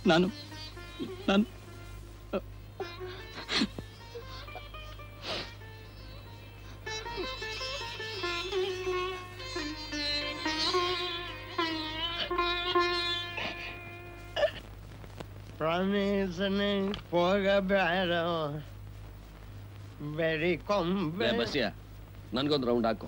ನಾನು ನಾನು ಪ್ರಾಮಿಸನೆ ಹೋಗಬೇಡ ಬೆರಿ ಕೊಂಬೆ ಬಸ್ಸಿಯ ನನ್ಗೊಂದು ರೌಂಡ್ ಹಾಕು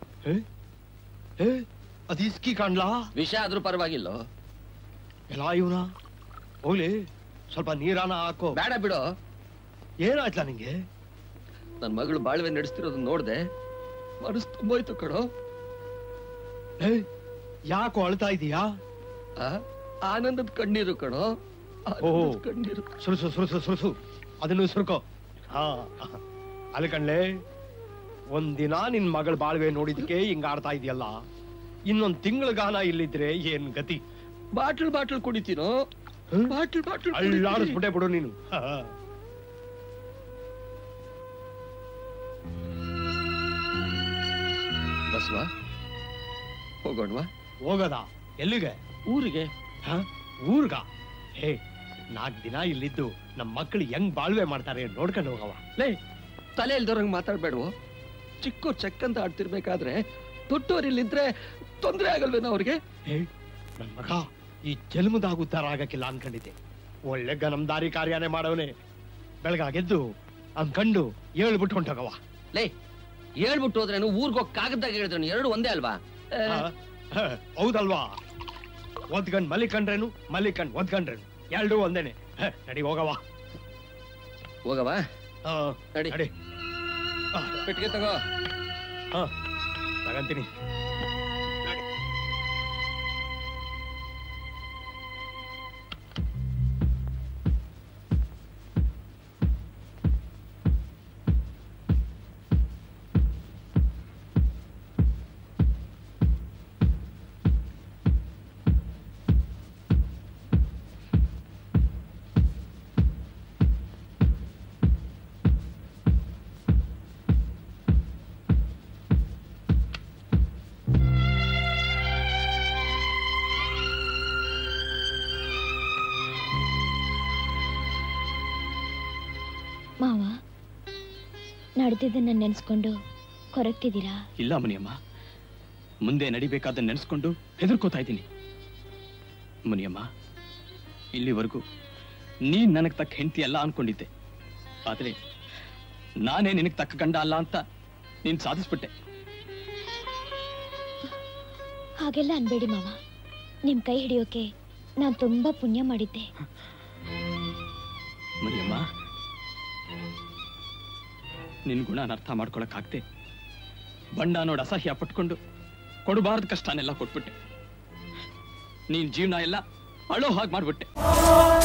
ಅದು ಇಸ್ಕಿ ಕಾಣ್ಲಾ ವಿಷ ಆದ್ರೂ ಪರವಾಗಿಲ್ಲ ಎಲ್ಲ ಇವನ ಹೋಗ್ಲಿ ಸ್ವಲ್ಪ ನೀರಾನ ಹಾಕೋ ಬೇಡ ಬಿಡು ಏನಾಯ್ತಲ್ಲ ನಿಂಗೆ ನನ್ ಮಗಳು ಬಾಳ್ವೆ ನಡೆಸ್ತಿರೋದನ್ನ ನೋಡ್ದೆ ಮನಸ್ಸು ತುಂಬೋಯ್ತು ಕಣೋ ಏ ಯಾಕೋ ಅಳ್ತಾ ಇದೀಯಾ ಆ? ಆನಂದದ ಕಣ್ಣೀರು ಕಣೋ ಓಹೋ ಆನಂದದ್ ಕಣ್ಣೀರು ಸುರುಸು ಸುರುಸು ಸುರುಸು ಅದನ್ನು ಸುರ್ಕೋ ಹಾ ಅಲ್ಲಿ ಕಣ್ಲೆ ಒಂದಿನ ನಿನ್ ಮಗಳ ಬಾಳ್ವೆ ನೋಡಿದಕ್ಕೆ ಹಿಂಗ ಆಡ್ತಾ ಇದೆಯಲ್ಲ ಇನ್ನೊಂದ್ ತಿಂಗಳ ಗಾನ ಇಲ್ಲಿದ್ರೆ ಏನ್ ಗತಿ ಬಾಟ್ಲ್ ಬಾಟ್ಲ್ ಕುಡಿತೀನೋ ಬಾಟ್ಲ್ ಬಾಟ್ಲ್ ಅಳ್ಳಾಡಿಸ್ಬಿಟ್ಟೆ ಬಿಡು ನೀನು ಹಾ. ಬಸ್ವಾ ಹೋಗೋಣವಾ ಹೋಗದ ಎಲ್ಲಿಗೆ ಊರಿಗೆ ಹ? ಊರ್ಗ ಹೇ ನಾಲ್ಕ್ ದಿನ ಇಲ್ಲಿದ್ದು ನಮ್ ಮಕ್ಕಳು ಹೆಂಗ್ ಬಾಳ್ವೆ ಮಾಡ್ತಾರೆ ನೋಡ್ಕೊಂಡು ಹೋಗವ ಲೇ ತಲೆ ಇಲ್ದವ್ರಂಗ್ ಮಾತಾಡ್ಬೇಡ್ವು ಚಿಕ್ಕ ಚೆಕ್ಕಂತ ಆಡ್ತಿರ್ಬೇಕಾದ್ರೆ ದೊಡ್ಡವ್ರು ಇಲ್ಲಿದ್ರೆ ತೊಂದ್ರೆ ಆಗಲ್ವೇನೋ ಅವ್ರಿಗೆ ಹೇ ನನ್ ಮಗ ಈ ಜನ್ಮದಾಗ ಉದ್ಧಾರ ಆಗಕ್ಕಿಲ್ಲ ಅನ್ಕೊಂಡಿದ್ದೆ ಒಳ್ಳೆ ಗನಂದಾರಿ ಕಾರ್ಯನೇ ಮಾಡವನೆ ಬೆಳಗಾಗೆದ್ದು ಅನ್ಕಂಡು ಹೇಳ್ಬಿಟ್ಟು ಹೊಂಟೋಗವ ಲೇ ಹೇಳ್ಬಿಟ್ಟು ಹೋದ್ರೇನು ಊರ್ಗ್ ಹೋಗ್ ಕಾಗದಾಗ ಹೇಳಿದ್ರು ಎರಡು ಒಂದೇ ಅಲ್ವಾ ಏ, ಹ, ಹೌದಲ್ವಾ ಒದ್ಗಂಡ್ ಮಲಿಕಂಡ್ರೇನು ಮಲಿಕಂಡ್ ಒದ್ಗಂಡ್ರೇನು ಎರಡೂ ಒಂದೇನೆ ಹ, ನಡಿ ಹೋಗವ ಹೋಗವಾ ಆ, ನಡಿ ನಡಿ ಆ, ಪೆಟ್ಟಿಗೆ ತಗೋ ಹ, ತಗಂತೀನಿ ಮಾವ ನಡೆದಿದ್ದನ್ನ ನೆನೆಸ್ಕೊಂಡು ಕೊರಗ್ತಿದ್ದೀರಾ ಇಲ್ಲ ಮುನಿಯಮ್ಮ ಮುಂದೆ ನಡಿಬೇಕಾದ ನೆನೆಸ್ಕೊಂಡು ಹೆದರ್ಕೋತಾ ಇದ್ದೀನಿ ಮುನಿಯಮ್ಮ ಇಲ್ಲಿವರೆಗೂ ನೀನ್ ನನಗ್ ತಕ್ಕ ಹೆಂಡತಿ ಅಲ್ಲ ಅನ್ಕೊಂಡಿದ್ದೆ ಆದ್ರೆ ನಾನೇ ನಿನಗ್ ತಕ್ಕ ಗಂಡ ಅಲ್ಲ ಅಂತ ನೀನ್ ಸಾಧಿಸ್ಬಿಟ್ಟೆ ಹಾಗೆಲ್ಲ ಅನ್ಬೇಡಿ ಮಾವ ನಿಮ್ ಕೈ ಹಿಡಿಯೋಕೆ ನಾನ್ ತುಂಬಾ ಪುಣ್ಯ ಮಾಡಿದ್ದೆ ಮುನಿಯಮ್ಮ ನಿನ್ ಗುಣನ ಅರ್ಥ ಮಾಡ್ಕೊಳಕ್ಕಾಗ್ದೆ ಬಂಡ ನೋಡ್ ಅಸಹ್ಯ ಪಟ್ಕೊಂಡು ಕೊಡಬಾರ್ದು ಕಷ್ಟನೆಲ್ಲ ಕೊಟ್ಬಿಟ್ಟೆ ನೀನ್ ಜೀವನ ಎಲ್ಲ ಅಳೋ ಹಾಗೆ ಮಾಡ್ಬಿಟ್ಟೆ